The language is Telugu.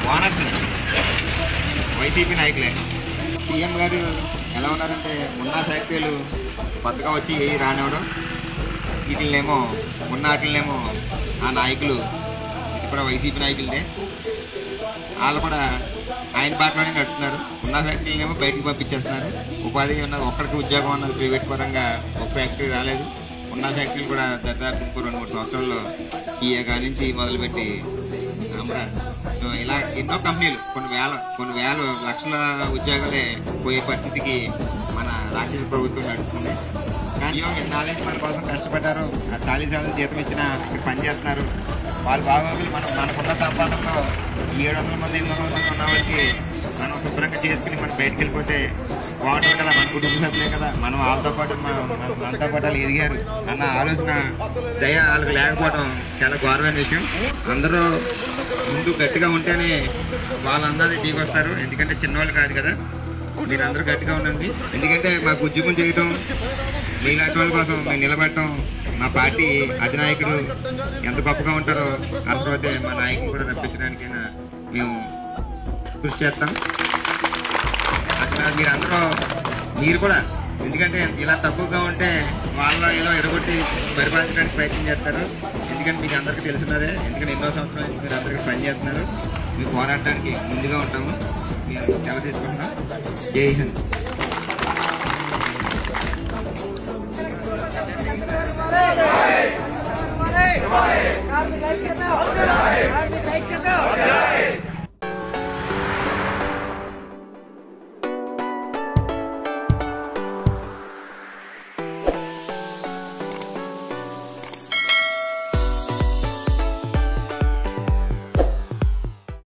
ఓనర్స్ వైసీపీ నాయకులే సీఎం గారు ఎలా ఉన్నారంటే ఉన్న ఫ్యాక్టరీలు కొత్తగా వచ్చి ఏ రానివ్వడం వీటిల్నేమో ఉన్న వాటిల్నేమో ఆ నాయకులు ఇది కూడా వైసీపీ నాయకులదే వాళ్ళు కూడా ఆయన బాటలోనే నడుస్తున్నారు ఉన్న ఫ్యాక్టరీనేమో బయటికి పంపించేస్తున్నారు ఉపాధి ఉన్నది ఒక్కడికి ఉద్యోగం ఉన్నది ప్రైవేట్ పరంగా ఒక ఫ్యాక్టరీ రాలేదు ఉన్న ఫ్యాక్టరీలు కూడా దాదాపు ఇంకో రెండు మూడు సంవత్సరాల్లో ఈ నుంచి మొదలుపెట్టి అమ్మరా ఇలా ఎన్నో కంపెనీలు కొన్ని వేల కొన్ని వేల లక్షల ఉద్యోగాలే పోయే పరిస్థితికి మన రాష్ట్ర ప్రభుత్వం నడుస్తుంది కానీ నాలెడ్జ్ మన కోసం కష్టపడ్డారు ఆ చాలీస్ వేల జీతం ఇచ్చిన ఇక్కడ పనిచేస్తున్నారు వాళ్ళు బాగోగులు మనం మనకున్న సంపాదనలో ఏడు వందల మంది ఎనిమిది వందల మంది ఉన్న వాళ్ళకి మనం శుభ్రంగా చేసుకుని మనం బయటకు వెళ్ళిపోతే బాగుంటుంది కదా మన కుటుంబ సభ్యులే కదా మనం వాళ్ళతో పాటు మన- మన- మనతో పాటు వాళ్ళు ఎదిగారు అన్న ఆలోచన దయ వాళ్ళకి లేకపోవడం చాలా గౌరవమైన విషయం అందరూ ముందు గట్టిగా ఉంటేనే వాళ్ళందరూ దిగొస్తారు ఎందుకంటే చిన్నవాళ్ళు కాదు కదా మీరు అందరూ గట్టిగా ఉండండి ఎందుకంటే మాకు ఉద్యోగం చేయటం మీలాంటి వాళ్ళ కోసం మేము నిలబడటం మా పార్టీ అధినాయకుడు ఎంత గొప్పగా ఉంటారో అర్థమైతే మా నాయకుని కూడా రప్పించడానికైనా మేము కృషి చేస్తాం అక్కడ మీరందరూ మీరు కూడా ఎందుకంటే ఇలా తక్కువగా ఉంటే వాళ్ళ ఏదో ఎరగొట్టి పరిపాలించడానికి ప్రయత్నం చేస్తారు ఎందుకంటే మీకు అందరికీ తెలుసున్నదే ఎందుకంటే ఎన్నో సంవత్సరాల నుంచి మీరు అందరికీ పని చేస్తున్నారు మీ పోరాటానికి ముందుగా ఉంటాము మేము సెలవు తీసుకుంటున్నాం జై హింద్ కార్మిక ఐక్యత కార్మిక ఐక్యత